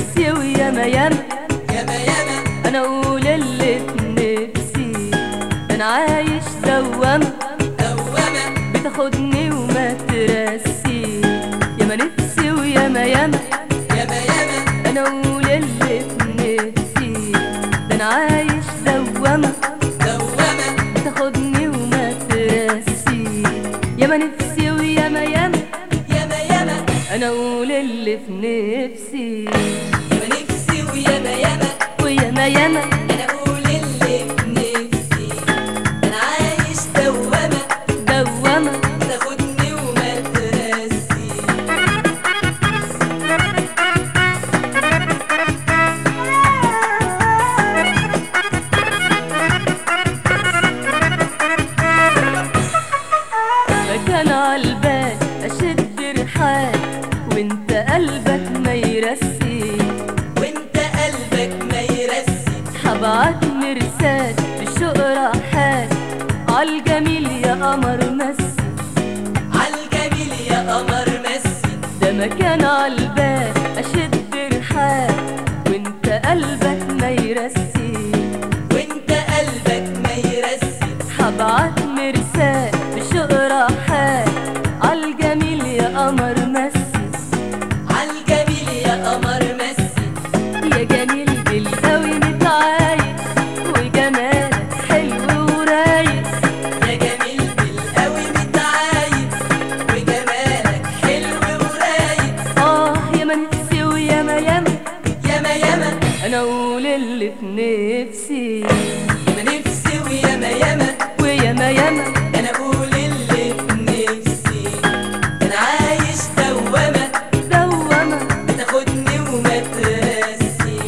نفسي وياما ياما ياما ياما انا اقول اللي في نفسي انا عايش دوامة دوامة بتاخدني وما ترسي ياما نفسي وياما ياما ياما ياما انا اقول اللي في نفسي ده انا عايش دوامة دوامة بتاخدني وما ترسي ياما نفسي وياما ياما ياما ياما انا اقول اللي في نفسي ياما نفسي وياما ياما وياما ياما انا اقول اللي في نفسي انا عايش دوامة دوامة تاخدني وما ترسي مكان عالبال اشد رحال وانت قلبك ما يرسي وانت قلبك ما يرسي حبعت مرسال بالشوق رحال عالجميل يا قمر مسي عالجميل يا قمر مسي ده مكان عالبال اشد رحال وانت قلبك ما يرسي وانت قلبك ما يرسي حبعت مرسال بالشوق رحال عالجميل يا قمر مسي عالجميل يا قمر مسي يا جميل بالقوي متعايش وجمالك حلو ورايق يا جميل بالقوي متعايد وجمالك حلو ورايق اه يا ما نفسي وياما ياما ياما ياما انا اقول اللي في نفسي ياما نفسي وياما ياما وياما ياما انا اقول اللي في نفسي انا عايش دوامة دوامة بتاخدني وما ترسي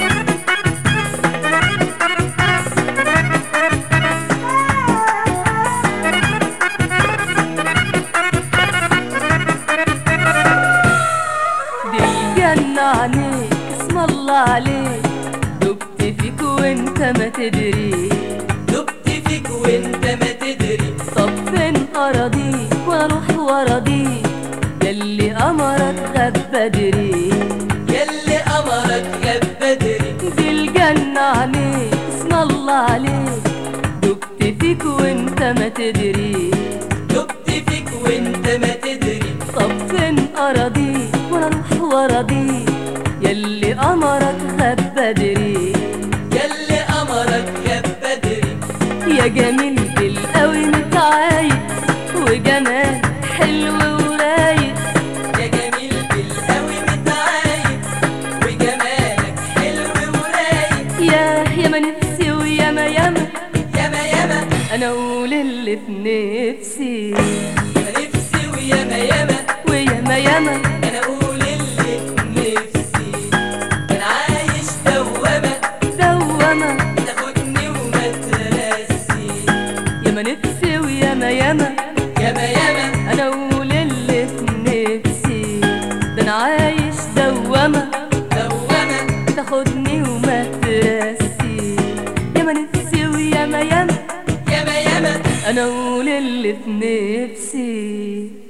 دي الجنة عليك اسم الله عليك دبت فيك وانت ما تدري دبت فيك وانت ما تدري طب فين اراضيك واروح وراضيك ياللي قمرك غاب بدري ياللي قمرك غاب بدري دي الجنة عليك اسم الله عليك دبت فيك وانت ما تدري دبت فيك وانت ما تدري طب فين اراضيك وانا اروح وراضيك ياللي قمرك غاب بدري ياللي قمرك غاب بدري يا جميل بالقوي متعايق وجمال حلو ورايق يا جميل بالقوي متعايد وجمالك حلو ورايق يا يا ما نفسي وياما ياما ياما ياما انا اقول اللي في نفسي ياما نفسي وياما ياما وياما ياما انا اقول اللي في نفسي انا عايش دوامة دوامة تاخدني وما ترسي يا ما نفسي وياما ياما ياما ياما انا اقول اللي في نفسي ده انا عايش دوامة دوامة تاخدني وما ترسي يا ما نفسي وياما ياما ياما ياما انا اقول اللي في نفسي